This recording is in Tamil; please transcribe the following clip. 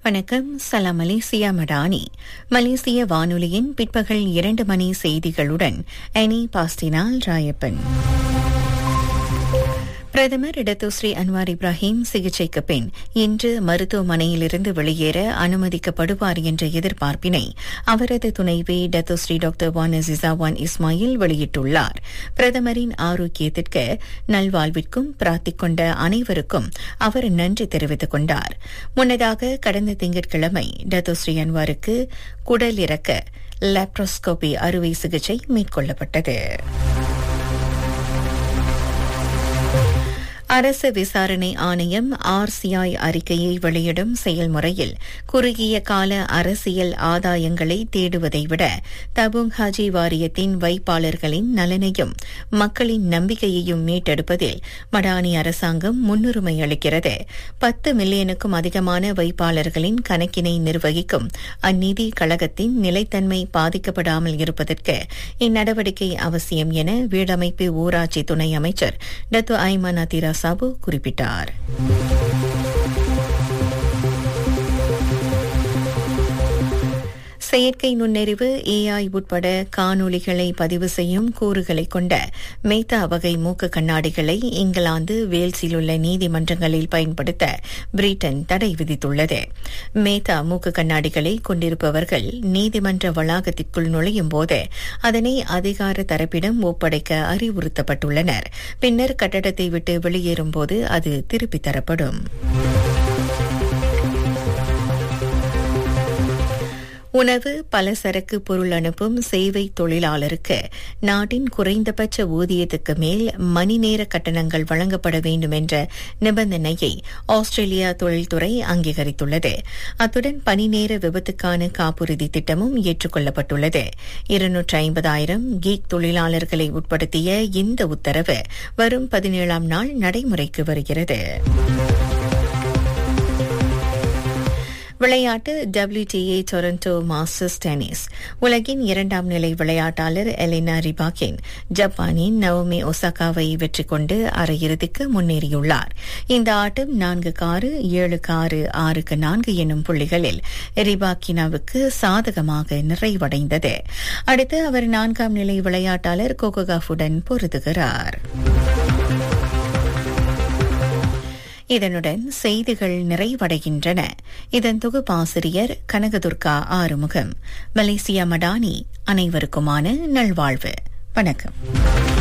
வணக்கம் சலாம் மலேசியா மடானி மலேசிய வானொலியின் பிற்பகல் இரண்டு மணி செய்திகளுடன் அனி பாஸ்டினால் ராயப்பன் பிரதமர் இடத்துஸ்ரீ அன்வார் இப்ராஹிம் சிகிச்சைக்கு பின் இன்று மருத்துவமனையிலிருந்து வெளியேற அனுமதிக்கப்படுவார் என்ற எதிர்பார்ப்பினை அவரது துணைவி Datuk Seri doctor Wan Azizah Wan Ismail வெளியிட்டுள்ளார் பிரதமரின் ஆரோக்கியத்திற்கு நல்வாழ்விற்கும் பிரார்த்திக் கொண்ட அனைவருக்கும் அவர் நன்றி தெரிவித்துக் கொண்டார் முன்னதாக கடந்த திங்கட்கிழமை டத்துஸ்ரீ அன்வாருக்கு குடல் இறக்க லாப்ரோஸ்கோபி அறுவை சிகிச்சை மேற்கொள்ளப்பட்டது அரசு விசாரணை ஆணையம் ஆர்சிஐ அறிக்கையை வெளியிடும் செயல்முறையில் குறுகிய கால அரசியல் ஆதாயங்களை தேடுவதை விட தபுங் ஹாஜி வாரியத்தின் வைப்பாளர்களின் நலனையும் மக்களின் நம்பிக்கையையும் மீட்டெடுப்பதில் மடானி அரசாங்கம் முன்னுரிமை அளிக்கிறது பத்து மில்லியனுக்கும் அதிகமான வைப்பாளர்களின் கணக்கினை நிர்வகிக்கும் அந்நிதி கழகத்தின் நிலைத்தன்மை பாதிக்கப்படாமல் இருப்பதற்கு இந்நடவடிக்கை அவசியம் என வீடமைப்பு ஊராட்சி துணை அமைச்சர் டத்து ஐமன் அதிரா சாபு குறிப்பிட்டார் செயற்கை நுண்ணறிவு ஏஐ உட்பட காணொலிகளை பதிவு செய்யும் கூறுகளை கொண்ட மேத்தா வகை மூக்கு கண்ணாடிகளை இங்கிலாந்து வேல்ஸில் உள்ள நீதிமன்றங்களில் பயன்படுத்த பிரிட்டன் தடை விதித்துள்ளது மேத்தா மூக்கு கண்ணாடிகளை கொண்டிருப்பவர்கள் நீதிமன்ற வளாகத்திற்குள் நுழையும் போது அதனை அதிகார தரப்பிடம் ஒப்படைக்க அறிவுறுத்தப்பட்டுள்ளனர் பின்னர் கட்டடத்தை விட்டு வெளியேறும்போது அது திருப்பித் தரப்படும் உணவு பலசரக்கு பொருள் அனுப்பும் சேவை தொழிலாளருக்கு நாட்டின் குறைந்தபட்ச ஊதியத்துக்கு மேல் மணி நேர கட்டணங்கள் வழங்கப்பட வேண்டும் என்ற நிபந்தனையை ஆஸ்திரேலியா தொழில்துறை அங்கீகரித்துள்ளது அத்துடன் பணி நேர விபத்துக்கான காப்புறுதி திட்டமும் ஏற்றுக்கொள்ளப்பட்டுள்ளது இருநூற்று ஐம்பதாயிரம் கீக் தொழிலாளர்களை உட்படுத்திய இந்த உத்தரவு வரும் பதினேழாம் நாள் நடைமுறைக்கு வருகிறது விளையாட்டு டபிள்யூடிஏ டொரண்டோ மாஸ்டர்ஸ் டென்னிஸ் உலகின் இரண்டாம் நிலை விளையாட்டாளர் எலினா ரிபாக்கின் ஜப்பானின் நவோமி ஒசாகாவை வெற்றி கொண்டு அரையிறுதிக்கு முன்னேறியுள்ளார் இந்த ஆட்டம் நான்கு காரு ஏழு காரு ஆறுக்கு நான்கு எனும் புள்ளிகளில் ரிபாக்கினாவுக்கு சாதகமாக நிறைவடைந்தது அடுத்து அவர் நான்காம் நிலை விளையாட்டாளர் கோகோகாஃபுடன் பொருதுகிறார் இதனுடன் செய்திகள் நிறைவடைகின்றன இதன் தொகுப்பாசிரியர் கனகதுர்கா ஆறுமுகம் மலேசியா மடானி அனைவருக்குமான நல்வாழ்வு வணக்கம்